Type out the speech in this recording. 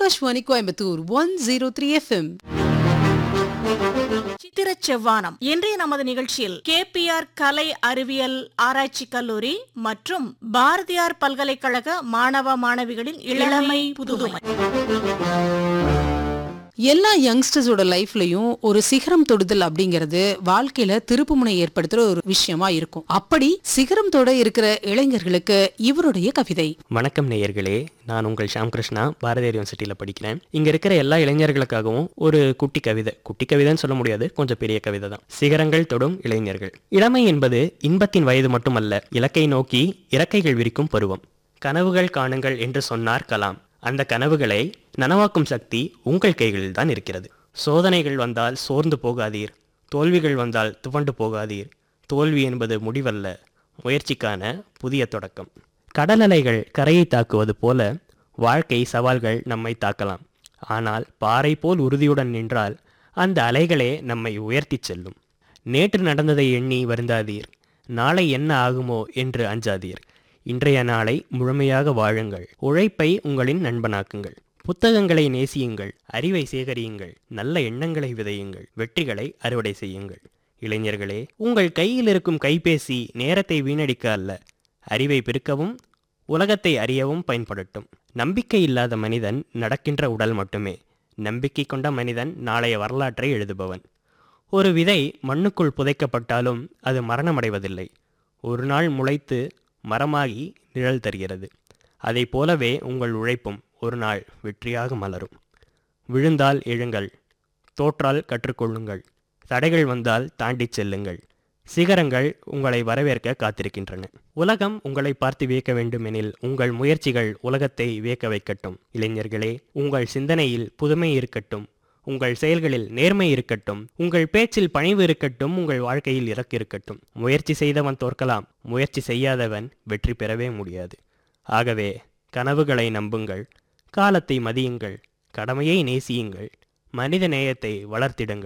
Akashvani Coimbatore one zero three FM சித்திர செவ்வானம் இன்றைய நமது நிகழ்ச்சியில் கேபிஆர் கலை அறிவியல் ஆராய்ச்சி கல்லூரி மற்றும் பாரதியார் பல்கலைக்கழக மாணவ மாணவிகளின் இளமை புதுமை எல்லா யங்ஸ்டர்ஸோட லைஃப்லயும் ஒரு சிகரம் தொடுதல் அப்படிங்கிறது வாழ்க்கையில திருப்புமுனை ஏற்படுத்துற ஒரு விஷயமா இருக்கும் அப்படி சிகரம் தொட இருக்கிற இளைஞர்களுக்கு இவருடைய கவிதை வணக்கம் நேயர்களே நான் உங்கள் ஷாம் கிருஷ்ணா பாரதியார் யூனிவர்சிட்டியில் படிக்கிறேன் இங்கே இருக்கிற எல்லா இளைஞர்களுக்காகவும் ஒரு குட்டி கவிதை குட்டி கவிதைன்னு சொல்ல முடியாது கொஞ்சம் பெரிய கவிதை தான் சிகரங்கள் தொடும் இளைஞர்கள் இளமை என்பது இன்பத்தின் வயது மட்டுமல்ல இலக்கை நோக்கி இறக்கைகள் விரிக்கும் பருவம் கனவுகள் காணுங்கள் என்று சொன்னார் கலாம் அந்த கனவுகளை நனவாக்கும் சக்தி உங்கள் கைகளில் தான் இருக்கிறது சோதனைகள் வந்தால் சோர்ந்து போகாதீர் தோல்விகள் வந்தால் துவண்டு போகாதீர் தோல்வி என்பது முடிவல்ல முயற்சிக்கான புதிய தொடக்கம் கடல் அலைகள் கரையை தாக்குவது போல வாழ்க்கை சவால்கள் நம்மை தாக்கலாம் ஆனால் பாறை போல் உறுதியுடன் நின்றால் அந்த அலைகளே நம்மை உயர்த்திச் செல்லும் நேற்று நடந்ததை எண்ணி வருந்தாதீர் நாளை என்ன ஆகுமோ என்று அஞ்சாதீர் இன்றைய நாளை முழுமையாக வாழுங்கள் உழைப்பை உங்களின் நண்பனாக்குங்கள் புத்தகங்களை நேசியுங்கள் அறிவை சேகரியுங்கள் நல்ல எண்ணங்களை விதையுங்கள் வெற்றிகளை அறுவடை செய்யுங்கள் இளைஞர்களே உங்கள் கையில் இருக்கும் கைபேசி நேரத்தை வீணடிக்க அல்ல அறிவை பெருக்கவும் உலகத்தை அறியவும் பயன்படட்டும் நம்பிக்கை இல்லாத மனிதன் நடக்கின்ற உடல் மட்டுமே நம்பிக்கை கொண்ட மனிதன் நாளைய வரலாற்றை எழுதுபவன் ஒரு விதை மண்ணுக்குள் புதைக்கப்பட்டாலும் அது மரணமடைவதில்லை ஒரு நாள் முளைத்து மரமாகி நிழல் தருகிறது அதை போலவே உங்கள் உழைப்பும் ஒரு நாள் வெற்றியாக மலரும் விழுந்தால் எழுங்கள் தோற்றால் கற்றுக்கொள்ளுங்கள் தடைகள் வந்தால் தாண்டிச் செல்லுங்கள் சிகரங்கள் உங்களை வரவேற்க காத்திருக்கின்றன உலகம் உங்களை பார்த்து வியக்க வேண்டுமெனில் உங்கள் முயற்சிகள் உலகத்தை வியக்க வைக்கட்டும் இளைஞர்களே உங்கள் சிந்தனையில் புதுமை இருக்கட்டும் உங்கள் செயல்களில் நேர்மை இருக்கட்டும் உங்கள் பேச்சில் பணிவு இருக்கட்டும் உங்கள் வாழ்க்கையில் இறக்கு இருக்கட்டும் முயற்சி செய்தவன் தோற்கலாம் முயற்சி செய்யாதவன் வெற்றி பெறவே முடியாது ஆகவே கனவுகளை நம்புங்கள் காலத்தை மதியுங்கள் கடமையை நேசியுங்கள் மனித நேயத்தை வளர்த்திடுங்கள்